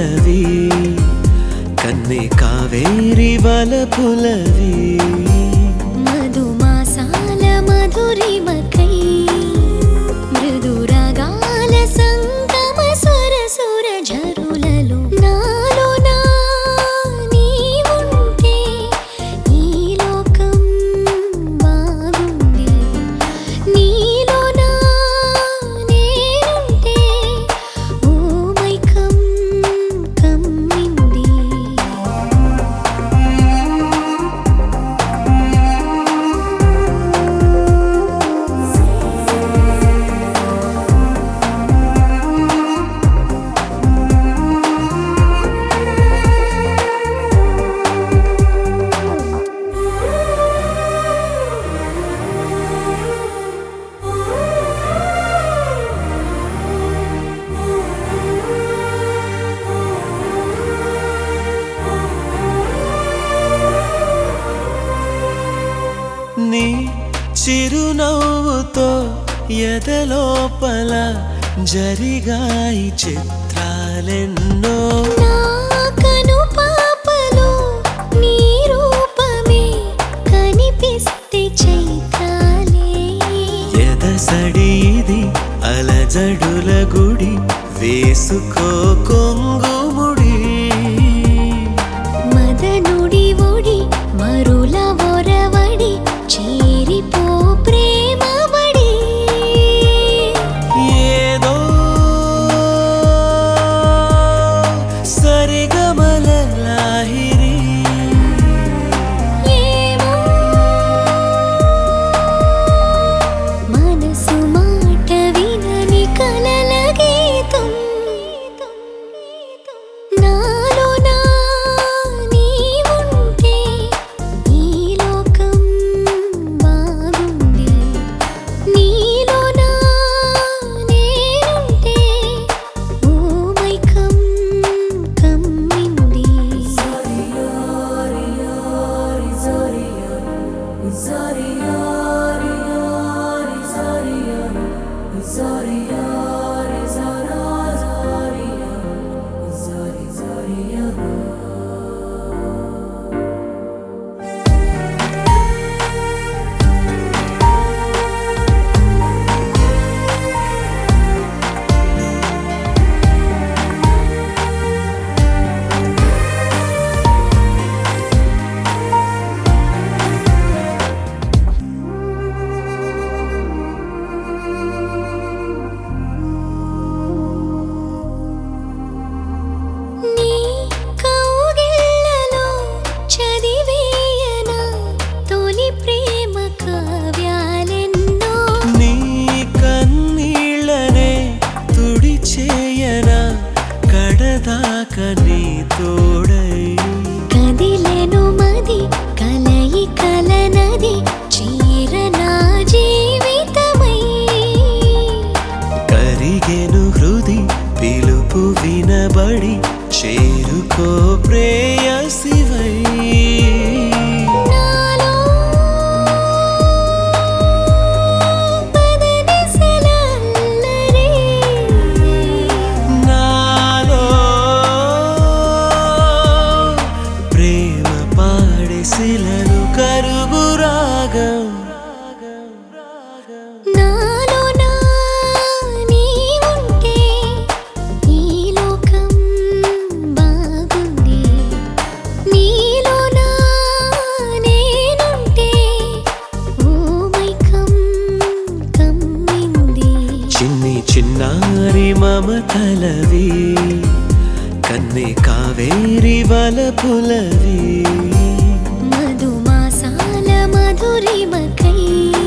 పులవి కన్నే కావేరి వల పులవి మధుమాసాల మధురిమకై మృదురగాల సంగమ స్వర సుర జరులలో నాలో నా నీవుంటే ఈ లోకం బాగుంది నీలో నా నేనుంటే ఓ మైకం కమ్మింది నీ చిరునవ్వుతో ఎదలోపల జరిగాయి చిత్రాలెన్నో నా కను పాపలో నీ రూపమే కనిపిస్తే చైత్రాలే ఎదసడి ఇది అలజడుల గుడి వేసుకో కొంగుముడి మదనుడి ఒడి మరుల ఒరవడి చేరిపో ప్రేమ బడి ఏదో సరిగమల లాహిరి ఏమో మనసు మాట వినని కలల గీతం నాలో నా నీవుంటే ఈ లోకం బాగుంది నీలో నా నేనుంటే ఓ మైకం కమ్మింది నీ కౌగిళ్ళలో చదివేయనా తొలి ప్రేమ కావ్యాలెన్నో నీ కన్నీళ్ళనే తుడి చేయన కడదాక నీ తోడై కదిలెను మది కలయి కలనది చీరనా జీవితమై కరిగెను హృది పిలుపు వినబడి చేరుకో ప్రేయసివై నాలో పదనిసలల్లరి నాలో ప్రేమ పాడెసిలను కరుగు రాగం నాలో నా నీవుంటే ఈ లోకం బాగుంది నీలో నా నేనుంటే ఓ మైకం కమ్మింది చిన్ని చిన్నారి మమతలవి కన్నే కావేరి వల పులవి మధుమాసాల మధురిమకై